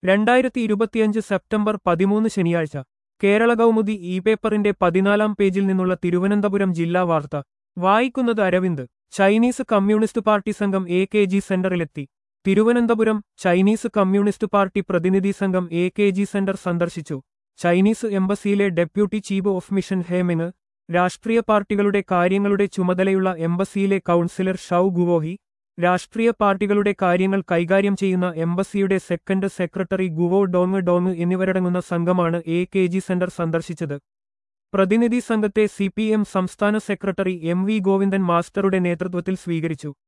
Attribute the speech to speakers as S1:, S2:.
S1: രണ്ടായിരത്തി ഇരുപത്തിയഞ്ച് സെപ്റ്റംബർ പതിമൂന്ന് ശനിയാഴ്ച കേരള കൗമുദി ഇ പേപ്പറിന്റെ പതിനാലാം പേജിൽ നിന്നുള്ള തിരുവനന്തപുരം ജില്ലാ വാർത്ത വായിക്കുന്നത് അരവിന്ദ് ചൈനീസ് കമ്മ്യൂണിസ്റ്റ് പാർട്ടി സംഘം എ കെ ജി സെന്ററിലെത്തി തിരുവനന്തപുരം ചൈനീസ് കമ്മ്യൂണിസ്റ്റ് പാർട്ടി പ്രതിനിധി സംഘം എ കെ ജി സെന്റർ സന്ദർശിച്ചു ചൈനീസ് എംബസിയിലെ ഡെപ്യൂട്ടി ചീഫ് ഓഫ് മിഷൻ ഹേമിന് രാഷ്ട്രീയ പാർട്ടികളുടെ കാര്യങ്ങളുടെ ചുമതലയുള്ള എംബസിയിലെ കൗൺസിലർ ഷൌ ഗുവോഹി രാഷ്ട്രീയ പാർട്ടികളുടെ കാര്യങ്ങൾ കൈകാര്യം ചെയ്യുന്ന എംബസിയുടെ second secretary Guo Dong Dong എന്നിവരടങ്ങുന്ന സംഘമാണ് എ കെ ജി സെന്റർ സന്ദർശിച്ചത് പ്രതിനിധി സംഘത്തെ സി പി എം സംസ്ഥാന സെക്രട്ടറി എം വി ഗോവിന്ദൻ മാസ്റ്ററുടെ നേതൃത്വത്തിൽ സ്വീകരിച്ചു